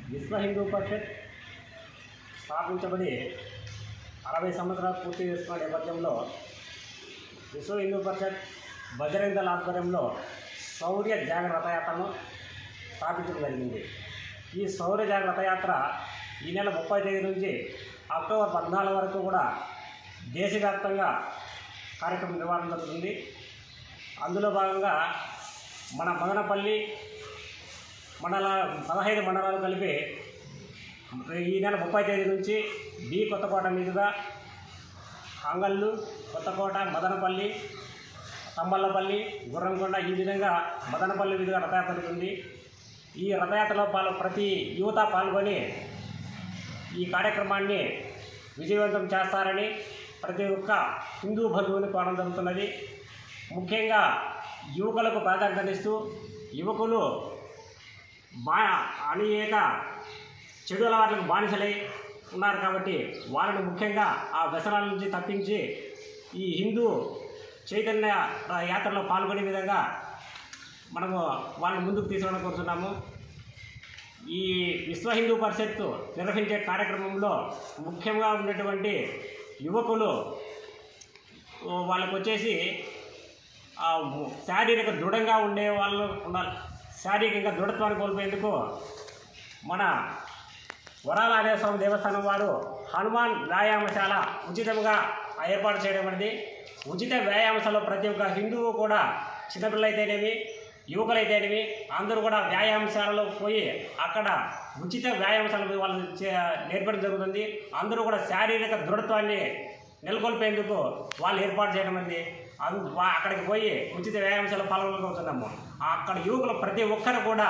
విశ్వ హిందూ పరిషత్ స్థాపించబడి అరవై సంవత్సరాలు పూర్తి చేసుకున్న నేపథ్యంలో విశ్వ హిందూ పరిషత్ బజరంగ దళ ఆధ్వర్యంలో శౌర్య జాగరణ రథయాత్రను స్థాపించడం జరిగింది ఈ శౌర్య జాగరణ రథయాత్ర ఈ నెల ముప్పై తేదీ నుంచి అక్టోబర్ పద్నాలుగు వరకు కూడా దేశవ్యాప్తంగా కార్యక్రమం నిర్వహణ జరుగుతుంది అందులో భాగంగా మన మదనపల్లి మండల పదహైదు మండలాలు కలిపి ఈ నెల ముప్పై తేదీ నుంచి బి కొత్తకోట మీదుగా అంగళ్ళు కొత్తకోట మదనపల్లి తమ్మల్లపల్లి గుర్రంకొండ ఈ విధంగా మదనపల్లి మీదుగా రథయాత్ర జరుగుతుంది ఈ రథయాత్రలో పాల్గొ ప్రతి యువత పాల్గొని ఈ కార్యక్రమాన్ని విజయవంతం చేస్తారని ప్రతి ఒక్క హిందూ బంధువుని కోరడం జరుగుతున్నది ముఖ్యంగా యువకులకు ప్రాధాన్యతనిస్తూ యువకులు బా అనేక చెడు అలవాట్లకు బానిసలై ఉన్నారు కాబట్టి వాళ్ళని ముఖ్యంగా ఆ వ్యసనాల నుంచి తప్పించి ఈ హిందూ చైతన్య యాత్రలో పాల్గొనే విధంగా మనము వాళ్ళని ముందుకు తీసుకురావడం కోరుతున్నాము ఈ విశ్వ హిందూ పరిషత్తు నిర్వహించే కార్యక్రమంలో ముఖ్యంగా ఉన్నటువంటి యువకులు ఓ, వాళ్ళకు వచ్చేసి ఆ, శారీరక దృఢంగా ఉండే వాళ్ళు ఉండాలి శారీరకంగా దృఢత్వాన్ని కోల్పోయేందుకు మన వరాల ఆంజనేయ స్వామి దేవస్థానం వారు హనుమాన్ వ్యాయామశాల ఉచితంగా ఏర్పాటు చేయడం అనేది ఉచిత వ్యాయామశాలలో ప్రతి ఒక్క హిందువు కూడా చిన్నపిల్లలైతేనేమి యువకులైతేనేమి అందరూ కూడా వ్యాయామశాలలో పోయి అక్కడ ఉచిత వ్యాయామశాల పోయి వాళ్ళు చే- నేర్పడం జరుగుతుంది అందరూ కూడా శారీరక దృఢత్వాన్ని నెలకొల్పేందుకు వాళ్ళు ఏర్పాటు చేయడం అనేది అందు వా- అక్కడికి పోయి ఉచిత వ్యాయామశాల పాల్గొనబోతున్నాము అక్కడ యువకులు ప్రతి ఒక్కరు కూడా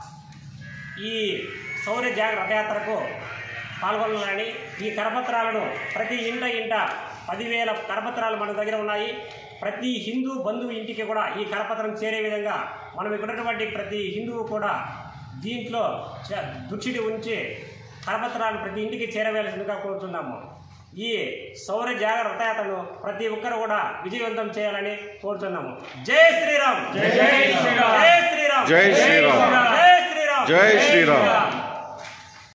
ఈ శౌర్య జాగ రథయాత్రకు పాల్గొనాలని ఈ కరపత్రాలను ప్రతి ఇంట ఇంట పదివేల కరపత్రాలు మన దగ్గర ఉన్నాయి ప్రతి హిందూ బంధువు ఇంటికి కూడా ఈ కరపత్రం చేరే విధంగా మనం ఇక్కడ ఉన్నటువంటి ప్రతి హిందువు కూడా దీంట్లో చ- దుచ్చిడి ఉంచి కరపత్రాలు ప్రతి ఇంటికి చేరవేయాల్సిందిగా కోరుతున్నాము ఈ సౌర జాగ రథయాత్రను ప్రతి ఒక్కరు కూడా విజయవంతం చేయాలని కోరుతున్నాము జై శ్రీరామ్ జై శ్రీరామ్. జై శ్రీరామ్ జై శ్రీరామ్. జై శ్రీరామ్ జై శ్రీరామ్